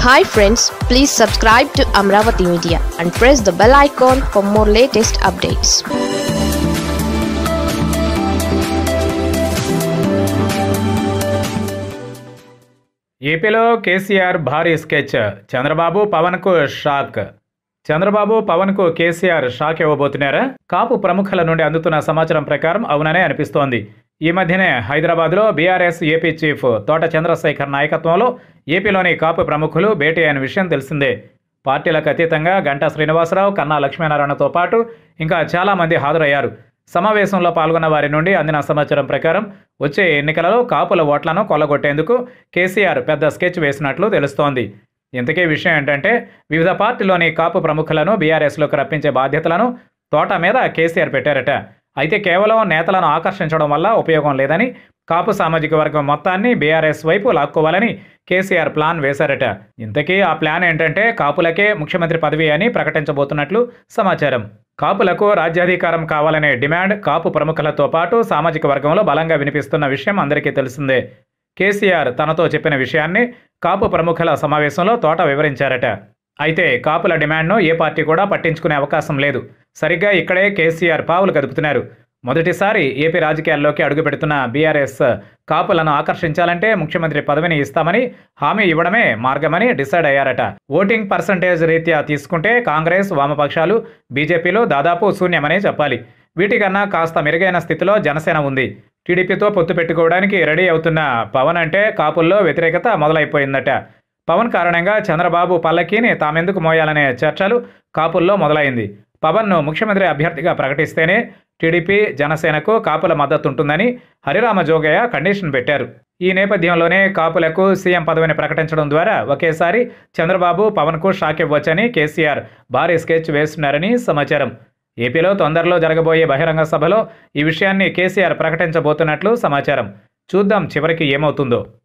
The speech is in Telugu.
hi friends please subscribe to Amaravati media and press the bell icon for more latest updates ఏపీలో కేసీఆర్ భారీ స్కెచ్ చంద్రబాబు పవన్కు షాక్ చంద్రబాబు పవన్కు కేసీఆర్ షాక్ ఇవ్వబోతున్నారా కాపు ప్రముఖుల నుండి అందుతున్న సమాచారం ప్రకారం అవుననే అనిపిస్తోంది ఈ మధ్యనే హైదరాబాద్లో బీఆర్ఎస్ ఏపీ చీఫ్ తోట చంద్రశేఖర్ నాయకత్వంలో ఏపీలోని కాపు ప్రముఖులు భేటీ అయిన విషయం తెలిసిందే పార్టీలకు అతీతంగా గంటా శ్రీనివాసరావు కన్నా లక్ష్మీనారాయణతో పాటు ఇంకా చాలామంది హాజరయ్యారు సమావేశంలో పాల్గొన్న వారి నుండి అందిన సమాచారం ప్రకారం వచ్చే ఎన్నికలలో కాపుల ఓట్లను కొల్లగొట్టేందుకు కేసీఆర్ పెద్ద స్కెచ్ వేసినట్లు తెలుస్తోంది ఇంతకీ విషయం ఏంటంటే వివిధ పార్టీలోని కాపు ప్రముఖులను బీఆర్ఎస్లోకి రప్పించే బాధ్యతలను తోట మీద కేసీఆర్ పెట్టారట అయితే కేవలం నేతలను ఆకర్షించడం వల్ల ఉపయోగం లేదని కాపు సామాజిక వర్గం మొత్తాన్ని బీఆర్ఎస్ వైపు లాక్కోవాలని కేసీఆర్ ప్లాన్ వేశారట ఇంతకీ ఆ ప్లాన్ ఏంటంటే కాపులకే ముఖ్యమంత్రి పదవి అని ప్రకటించబోతున్నట్లు సమాచారం కాపులకు రాజ్యాధికారం కావాలనే డిమాండ్ కాపు ప్రముఖులతో పాటు సామాజిక వర్గంలో బలంగా వినిపిస్తున్న విషయం అందరికీ తెలిసిందే కేసీఆర్ తనతో చెప్పిన విషయాన్ని కాపు ప్రముఖుల సమావేశంలో తోట వివరించారట అయితే కాపుల డిమాండ్ను ఏ పార్టీ కూడా పట్టించుకునే అవకాశం లేదు సరిగ్గా ఇక్కడే కేసీఆర్ పావులు కదుపుతున్నారు మొదటిసారి ఏపీ రాజకీయాల్లోకి అడుగుపెడుతున్న బీఆర్ఎస్ కాపులను ఆకర్షించాలంటే ముఖ్యమంత్రి పదవిని ఇస్తామని హామీ ఇవ్వడమే మార్గమని డిసైడ్ అయ్యారట ఓటింగ్ పర్సంటేజ్ రీత్యా తీసుకుంటే కాంగ్రెస్ వామపక్షాలు బీజేపీలో దాదాపు శూన్యమనే చెప్పాలి వీటికన్నా కాస్త మెరుగైన స్థితిలో జనసేన ఉంది టీడీపీతో పొత్తు పెట్టుకోవడానికి రెడీ అవుతున్న పవన్ అంటే కాపుల్లో వ్యతిరేకత మొదలైపోయిందట పవన్ కారణంగా చంద్రబాబు పల్లకీని తామెందుకు మోయాలనే చర్చలు కాపుల్లో మొదలైంది పవన్ను ముఖ్యమంత్రి అభ్యర్థిగా ప్రకటిస్తేనే టీడీపీ జనసేనకు కాపుల మద్దతు ఉంటుందని హరిరామ జోగయ్య కండిషన్ పెట్టారు ఈ నేపథ్యంలోనే కాపులకు సీఎం పదవిని ప్రకటించడం ద్వారా ఒకేసారి చంద్రబాబు పవన్కు షాక్ ఇవ్వచ్చని కేసీఆర్ భారీ స్కెచ్ వేస్తున్నారని సమాచారం ఏపీలో తొందరలో జరగబోయే బహిరంగ సభలో ఈ విషయాన్ని కేసీఆర్ ప్రకటించబోతున్నట్లు సమాచారం చూద్దాం చివరికి ఏమవుతుందో